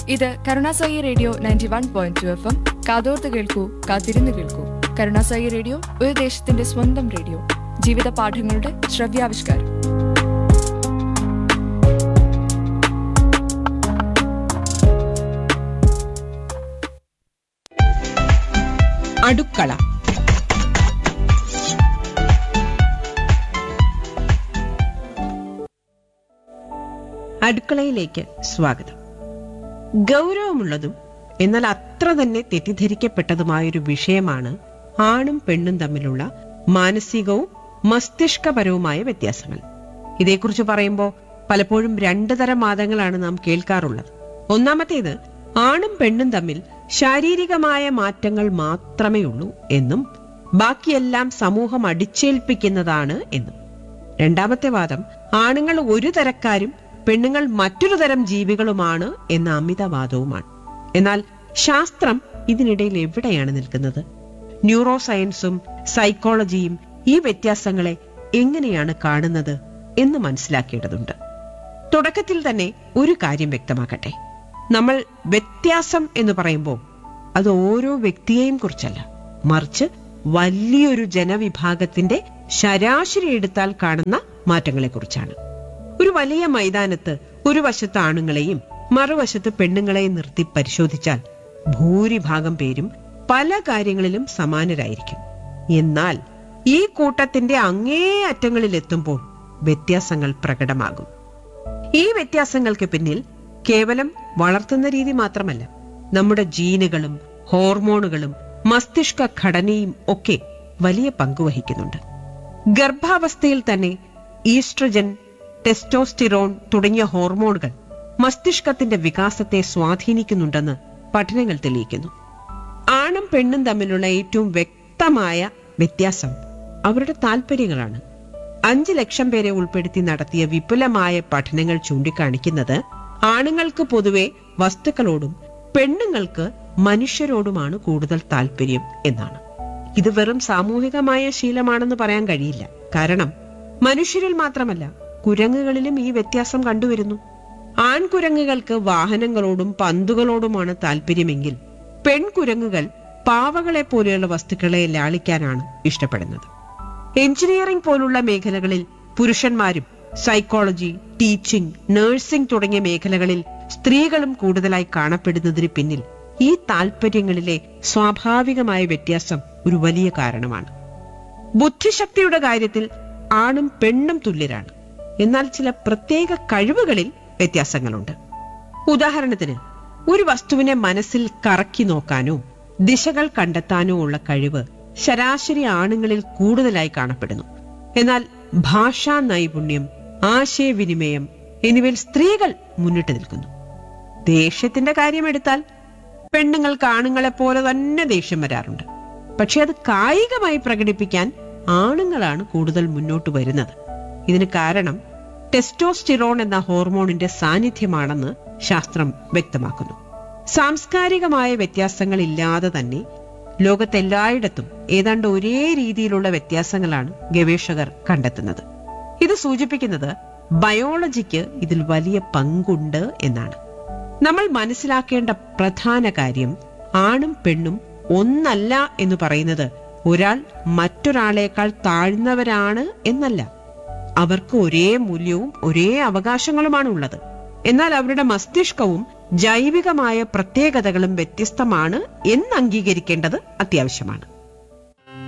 ഇത് Karunasai radio ninety one point two F M കാതോർത്ത് കേൾക്കൂ കാത്തിരുന്ന് കേൾക്കൂ കരുണാസായി റേഡിയോ ഒരു ദേശത്തിന്റെ സ്വന്തം റേഡിയോ ജീവിത പാഠങ്ങളുടെ ശ്രവ്യാവിഷ്കാരം അടുക്കള അടുക്കളയിലേക്ക് സ്വാഗതം ഗൗരവമുള്ളതും എന്നാൽ അത്ര തന്നെ തെറ്റിദ്ധരിക്കപ്പെട്ടതുമായൊരു വിഷയമാണ് ആണും പെണ്ണും തമ്മിലുള്ള മാനസികവും മസ്തിഷ്കപരവുമായ വ്യത്യാസങ്ങൾ ഇതേക്കുറിച്ച് പറയുമ്പോൾ പലപ്പോഴും രണ്ടു തരം വാദങ്ങളാണ് നാം കേൾക്കാറുള്ളത് ഒന്നാമത്തേത് ആണും പെണ്ണും തമ്മിൽ ശാരീരികമായ മാറ്റങ്ങൾ മാത്രമേ ഉള്ളൂ എന്നും ബാക്കിയെല്ലാം സമൂഹം അടിച്ചേൽപ്പിക്കുന്നതാണ് എന്നും രണ്ടാമത്തെ വാദം ആണുങ്ങൾ ഒരു തരക്കാരും പെണ്ണുങ്ങൾ മറ്റൊരു തരം ജീവികളുമാണ് എന്ന അമിതവാദവുമാണ് എന്നാൽ ശാസ്ത്രം ഇതിനിടയിൽ എവിടെയാണ് നിൽക്കുന്നത് ന്യൂറോ സയൻസും സൈക്കോളജിയും ഈ വ്യത്യാസങ്ങളെ എങ്ങനെയാണ് കാണുന്നത് എന്ന് മനസ്സിലാക്കേണ്ടതുണ്ട് തുടക്കത്തിൽ തന്നെ ഒരു കാര്യം വ്യക്തമാക്കട്ടെ നമ്മൾ വ്യത്യാസം എന്ന് പറയുമ്പോൾ അത് ഓരോ വ്യക്തിയെയും കുറിച്ചല്ല മറിച്ച് വലിയൊരു ജനവിഭാഗത്തിന്റെ ശരാശരി എടുത്താൽ കാണുന്ന മാറ്റങ്ങളെക്കുറിച്ചാണ് ഒരു വലിയ മൈതാനത്ത് ഒരു വശത്ത് ആണുങ്ങളെയും മറുവശത്ത് പെണ്ണുങ്ങളെയും നിർത്തി പരിശോധിച്ചാൽ ഭൂരിഭാഗം പേരും പല കാര്യങ്ങളിലും സമാനരായിരിക്കും എന്നാൽ ഈ കൂട്ടത്തിന്റെ അങ്ങേ അറ്റങ്ങളിൽ എത്തുമ്പോൾ വ്യത്യാസങ്ങൾ പ്രകടമാകും ഈ വ്യത്യാസങ്ങൾക്ക് പിന്നിൽ കേവലം വളർത്തുന്ന രീതി മാത്രമല്ല നമ്മുടെ ജീനുകളും ഹോർമോണുകളും മസ്തിഷ്ക ഘടനയും ഒക്കെ വലിയ പങ്കുവഹിക്കുന്നുണ്ട് ഗർഭാവസ്ഥയിൽ തന്നെ ഈസ്ട്രജൻ ടെസ്റ്റോസ്റ്റിറോൺ തുടങ്ങിയ ഹോർമോണുകൾ മസ്തിഷ്കത്തിന്റെ വികാസത്തെ സ്വാധീനിക്കുന്നുണ്ടെന്ന് പഠനങ്ങൾ തെളിയിക്കുന്നു ആണും പെണ്ണും തമ്മിലുള്ള ഏറ്റവും വ്യക്തമായ വ്യത്യാസം അവരുടെ താല്പര്യങ്ങളാണ് അഞ്ച് ലക്ഷം പേരെ ഉൾപ്പെടുത്തി നടത്തിയ വിപുലമായ പഠനങ്ങൾ ചൂണ്ടിക്കാണിക്കുന്നത് ആണുങ്ങൾക്ക് പൊതുവെ വസ്തുക്കളോടും പെണ്ണുങ്ങൾക്ക് മനുഷ്യരോടുമാണ് കൂടുതൽ താല്പര്യം എന്നാണ് ഇത് വെറും സാമൂഹികമായ ശീലമാണെന്ന് പറയാൻ കഴിയില്ല കാരണം മനുഷ്യരിൽ മാത്രമല്ല കുരങ്ങുകളിലും ഈ വ്യത്യാസം കണ്ടുവരുന്നു ആൺകുരങ്ങുകൾക്ക് വാഹനങ്ങളോടും പന്തുകളോടുമാണ് താല്പര്യമെങ്കിൽ പെൺകുരങ്ങുകൾ പാവകളെ പോലെയുള്ള വസ്തുക്കളെ ലാളിക്കാനാണ് ഇഷ്ടപ്പെടുന്നത് എഞ്ചിനീയറിംഗ് പോലുള്ള മേഖലകളിൽ പുരുഷന്മാരും സൈക്കോളജി ടീച്ചിങ് നഴ്സിംഗ് തുടങ്ങിയ മേഖലകളിൽ സ്ത്രീകളും കൂടുതലായി കാണപ്പെടുന്നതിന് പിന്നിൽ ഈ താല്പര്യങ്ങളിലെ സ്വാഭാവികമായ വ്യത്യാസം ഒരു വലിയ കാരണമാണ് ബുദ്ധിശക്തിയുടെ കാര്യത്തിൽ ആണും പെണ്ണും തുല്യരാണ് എന്നാൽ ചില പ്രത്യേക കഴിവുകളിൽ വ്യത്യാസങ്ങളുണ്ട് ഉദാഹരണത്തിന് ഒരു വസ്തുവിനെ മനസ്സിൽ കറക്കി നോക്കാനോ ദിശകൾ കണ്ടെത്താനോ ഉള്ള കഴിവ് ശരാശരി ആണുങ്ങളിൽ കൂടുതലായി കാണപ്പെടുന്നു എന്നാൽ ഭാഷാ നൈപുണ്യം ആശയവിനിമയം എന്നിവയിൽ സ്ത്രീകൾ മുന്നിട്ട് നിൽക്കുന്നു ദേഷ്യത്തിന്റെ കാര്യമെടുത്താൽ പെണ്ണുങ്ങൾക്ക് ആണുങ്ങളെ പോലെ തന്നെ ദേഷ്യം വരാറുണ്ട് പക്ഷെ അത് കായികമായി പ്രകടിപ്പിക്കാൻ ആണുങ്ങളാണ് കൂടുതൽ മുന്നോട്ട് വരുന്നത് ഇതിന് കാരണം ടെസ്റ്റോസ്റ്റിറോൺ എന്ന ഹോർമോണിന്റെ സാന്നിധ്യമാണെന്ന് ശാസ്ത്രം വ്യക്തമാക്കുന്നു സാംസ്കാരികമായ വ്യത്യാസങ്ങൾ ഇല്ലാതെ തന്നെ ലോകത്തെല്ലായിടത്തും ഏതാണ്ട് ഒരേ രീതിയിലുള്ള വ്യത്യാസങ്ങളാണ് ഗവേഷകർ കണ്ടെത്തുന്നത് ഇത് സൂചിപ്പിക്കുന്നത് ബയോളജിക്ക് ഇതിൽ വലിയ പങ്കുണ്ട് എന്നാണ് നമ്മൾ മനസ്സിലാക്കേണ്ട പ്രധാന കാര്യം ആണും പെണ്ണും ഒന്നല്ല എന്ന് പറയുന്നത് ഒരാൾ മറ്റൊരാളേക്കാൾ താഴ്ന്നവരാണ് എന്നല്ല അവർക്ക് ഒരേ മൂല്യവും ഒരേ അവകാശങ്ങളുമാണ് ഉള്ളത് എന്നാൽ അവരുടെ മസ്തിഷ്കവും ജൈവികമായ പ്രത്യേകതകളും വ്യത്യസ്തമാണ് എന്ന് അംഗീകരിക്കേണ്ടത് അത്യാവശ്യമാണ്